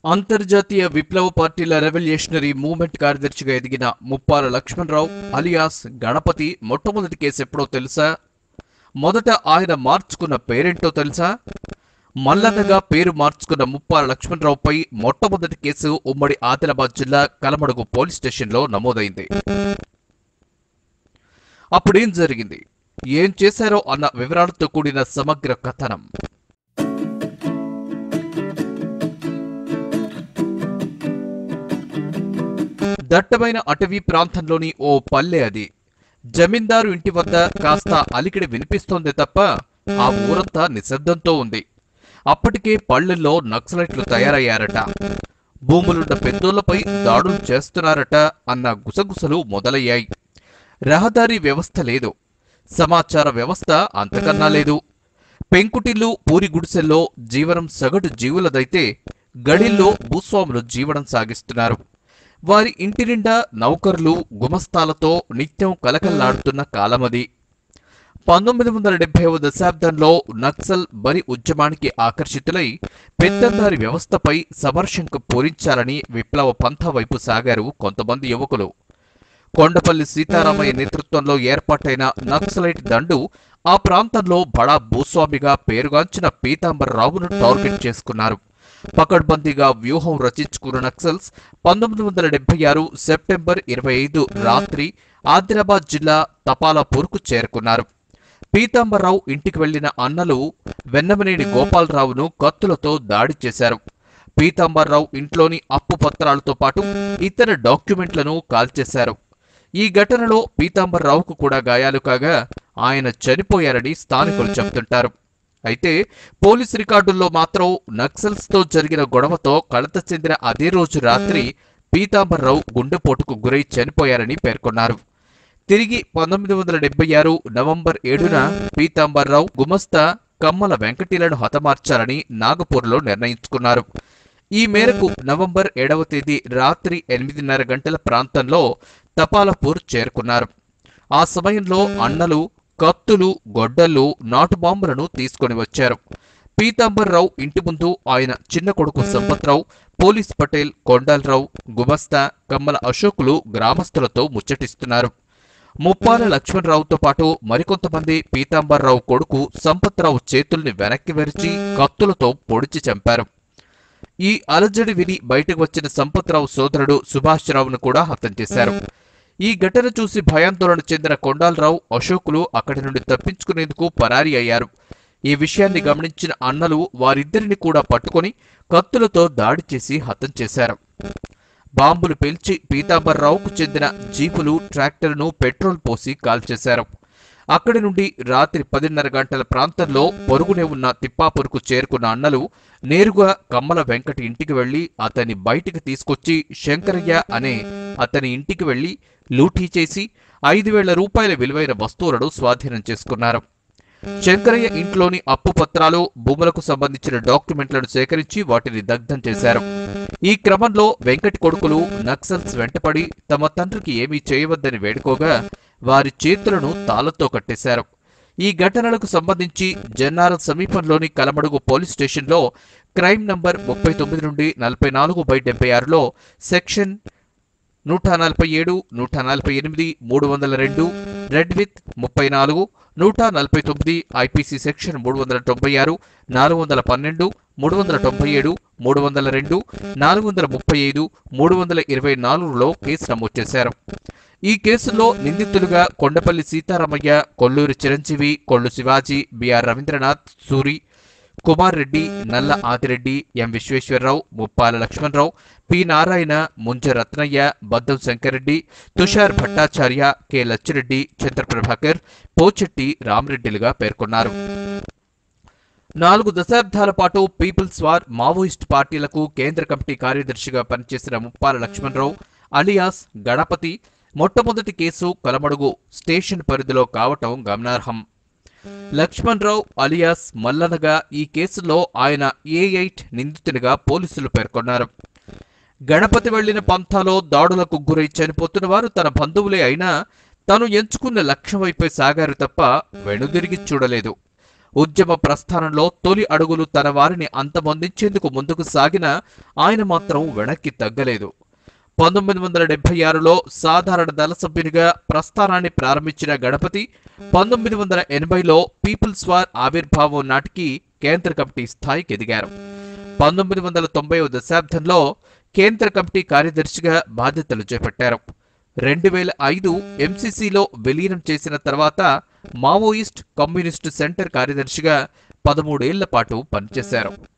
అంతర్జాతీయ విప్లవ పార్టీల రెవల్యూషనరీ మూవ్మెంట్ కార్యదర్శిగా ఎదిగిన ముప్పాల లక్ష్మణరావు అలియాస్ గణపతి మొట్టమొదటి కేసు ఎప్పుడో తెలుసా మొదట ఆయన మార్చుకున్న పేరేంటో తెలుసా మల్లన్నగా పేరు మార్చుకున్న ముప్పాల లక్ష్మణరావుపై మొట్టమొదటి కేసు ఉమ్మడి ఆదిలాబాద్ జిల్లా కలమడుగు పోలీస్ స్టేషన్లో నమోదైంది అప్పుడేం జరిగింది ఏం చేశారో అన్న వివరాలతో కూడిన సమగ్ర కథనం దట్టమైన అటవీ ప్రాంతంలోని ఓ పల్లె అది జమీందారు ఇంటి వద్ద కాస్త అలికిడి వినిపిస్తోంది తప్ప ఆ ఊరంతా నిశ్శబ్దంతో ఉంది అప్పటికే పల్లెల్లో నక్సలైట్లు తయారయ్యారట భూములున్న పెద్దోళ్లపై దాడులు చేస్తున్నారట అన్న గుసగుసలు మొదలయ్యాయి రహదారి వ్యవస్థ లేదు సమాచార వ్యవస్థ అంతకన్నా లేదు పెంకుటిల్లు పూరి గుడిసెల్లో జీవనం సగటు జీవులదైతే గడిల్లో భూస్వాములు జీవనం సాగిస్తున్నారు వారి ఇంటి నిండా నౌకర్లు గుమస్తాలతో నిత్యం కలకల్లాడుతున్న కాలమది పంతొమ్మిది వందల డెబ్బైవ దశాబ్దంలో నక్సల్ బరి ఉద్యమానికి ఆకర్షితులై పెత్తందారి వ్యవస్థపై సమర్శంకు పూరించాలని విప్లవ పంథా వైపు సాగారు కొంతమంది యువకులు కొండపల్లి సీతారామయ్య నేతృత్వంలో ఏర్పాటైన నక్సలైట్ దండు ఆ ప్రాంతంలో బడా భూస్వామిగా పేరుగాంచిన పీతాంబరరావును టార్గెట్ చేసుకున్నారు పకడ్బందీగా వ్యూహం రచించుకున్న నక్సల్స్ పంతొమ్మిది వందల డెబ్బై ఆరు సెప్టెంబర్ ఇరవై ఐదు రాత్రి ఆదిలాబాద్ జిల్లా తపాలాపూర్కు చేరుకున్నారు పీతాంబరరావు ఇంటికి వెళ్లిన అన్నలు వెన్నమనేని గోపాలరావును కత్తులతో దాడి చేశారు పీతాంబరరావు ఇంట్లోని అప్పు పత్రాలతో పాటు ఇతర డాక్యుమెంట్లను కాల్చేశారు ఈ ఘటనలో పీతాంబరరావుకు కూడా గాయాలు కాగా ఆయన చనిపోయారని స్థానికులు చెబుతుంటారు అయితే పోలీస్ రికార్డుల్లో మాత్రం నక్సల్స్ తో జరిగిన గొడవతో కలత చెందిన అదే రోజు రాత్రి పీతాంబరరావు గుండెపోటుకు గురై చనిపోయారని పేర్కొన్నారు తిరిగి పంతొమ్మిది వందల డెబ్బై ఆరు నవంబర్ ఏడున పీతాంబరరావు గుమస్తా కమ్మల వెంకటీలను హతమార్చాలని నాగపూర్లో నిర్ణయించుకున్నారు ఈ మేరకు నవంబర్ ఏడవ తేదీ రాత్రి ఎనిమిదిన్నర గంటల ప్రాంతంలో తపాలపూర్ చేరుకున్నారు ఆ సమయంలో అన్నలు కత్తులు గొడ్డళ్ళు నాటు బాంబులను తీసుకొని వచ్చారు పీతాంబర్రావు ఇంటి ముందు ఆయన చిన్న కొడుకు సంపత్రావు పోలీస్ పటేల్ కొండాలరావు గుమస్తా కమ్మల అశోకులు గ్రామస్తులతో ముచ్చటిస్తున్నారు ముప్పాల లక్ష్మణరావుతో పాటు మరికొంతమంది పీతాంబర్రావు కొడుకు సంపత్రావు చేతుల్ని వెనక్కి వెరిచి కత్తులతో పొడిచి చంపారు ఈ అలజడి విని బయటకు వచ్చిన సంపత్రావు సోదరుడు సుభాష్రావును కూడా హతం చేశారు ఈ ఘటన చూసి భయాందోళన చెందిన కొండాలరావు అశోకులు అక్కడి నుండి తప్పించుకునేందుకు పరారీ అయ్యారు ఈ విషయాన్ని గమనించిన అన్నలు వారిద్దరిని కూడా పట్టుకొని కత్తులతో దాడి చేసి హతం చేశారు బాంబులు పేల్చి పీతాంబర్రావుకు చెందిన జీపులు ట్రాక్టర్ను పెట్రోల్ పోసి కాల్చేశారు అక్కడి నుండి రాత్రి పదిన్నర గంటల ప్రాంతంలో పొరుగునే ఉన్న తిప్పాపూర్కు చేరుకున్న అన్నలు నేరుగా కమ్మల వెంకటి ఇంటికి వెళ్లి అతన్ని బయటికి తీసుకొచ్చి శంకరయ్య అనే అతని ఇంటికి వెళ్లి లూటీ చేసి ఐదు వేల రూపాయల విలువైన వస్తువులను స్వాధీనం చేసుకున్నారు శంకరయ్య ఇంట్లోని అప్పు పత్రాలు భూములకు సంబంధించిన డాక్యుమెంట్లను సేకరించి వాటిని దగ్ధం చేశారు ఈ క్రమంలో వెంకటి కొడుకులు నక్సల్స్ వెంటపడి తమ తండ్రికి ఏమీ చేయవద్దని వేడుకోగా వారి చేతులను తాళతో కట్టేశారు ఈ ఘటనలకు సంబంధించి జన్నారం సమీపంలోని కలమడుగు పోలీస్ స్టేషన్లో క్రైమ్ నంబర్ ముప్పై తొమ్మిది నుండి నలభై నాలుగు బై డెబ్బై ఆరులో సెక్షన్ నూట నలభై ఏడు నూట నలభై ఎనిమిది మూడు వందల రెండు రెడ్ విత్ ముప్పై నాలుగు నూట నలభై తొమ్మిది ఐపీసీ సెక్షన్ మూడు వందల తొంభై ఆరు నాలుగు వందల పన్నెండు మూడు వందల తొంభై ఏడు మూడు వందల రెండు నాలుగు వందల ముప్పై ఐదు మూడు వందల ఇరవై నాలుగులో కేసు నమోదు చేశారు ఈ కేసులో నిందితులుగా Kondapalli Seetharamaiah Kolluri Chiranjeevi Kollu Shivaji BR Ravindranath Suri Kumar Reddy Nalla Adireddy M Visweswararao Muppala Lakshmanarao P Narayana Munja Ratnaiah Baddam Shankarreddy Tushar Bhattacharya K Lachireddy Chandraprabhakar Pochetti రామరెడ్డిలుగా పేర్కొన్నారు నాలుగు దశాబ్దాల పాటు పీపుల్స్ వార్ మావోయిస్ట్ పార్టీలకు కేంద్ర కమిటీ కార్యదర్శిగా పనిచేసిన ముప్పాల లక్ష్మణరావు అలియాస్ గణపతి మొట్టమొదటి కేసు కలమడుగు స్టేషన్ పరిధిలో కావటం గమనార్హం లక్ష్మణరావు అలియాస్ మల్లనగా ఈ కేసులో ఆయన ఏ ఎయిట్ నిందితునిగా పోలీసులు పేర్కొన్నారు గణపతి వెళ్లిన పంథాలో దాడులకు గురై చనిపోతున్న వారు తన బంధువులే అయినా తను ఎంచుకున్న లక్ష్యం వైపే సాగారు తప్ప వెనుదిరిగి చూడలేదు ఉద్యమ ప్రస్థానంలో తొలి అడుగులు తన వారిని అంతమొందించేందుకు ముందుకు సాగిన ఆయన మాత్రం వెనక్కి తగ్గలేదు పంతొమ్మిది వందల డెబ్బై ఆరులో సాధారణ దళ సభ్యునిగా ప్రస్థానాన్ని ప్రారంభించిన గణపతి పంతొమ్మిది వందల ఎనభైలో పీపుల్స్ వార్ ఆవిర్భావం నాటికి కేంద్ర కమిటీ స్థాయికి ఎదిగారు పంతొమ్మిది వందల తొంభైవ దశాబ్దంలో కేంద్ర కమిటీ కార్యదర్శిగా బాధ్యతలు చేపట్టారు రెండు వేల ఐదు ఎంసీసీలో విలీనం చేసిన తర్వాత మావోయిస్ట్ కమ్యూనిస్టు సెంటర్ కార్యదర్శిగా పదమూడేళ్ల పాటు పనిచేశారు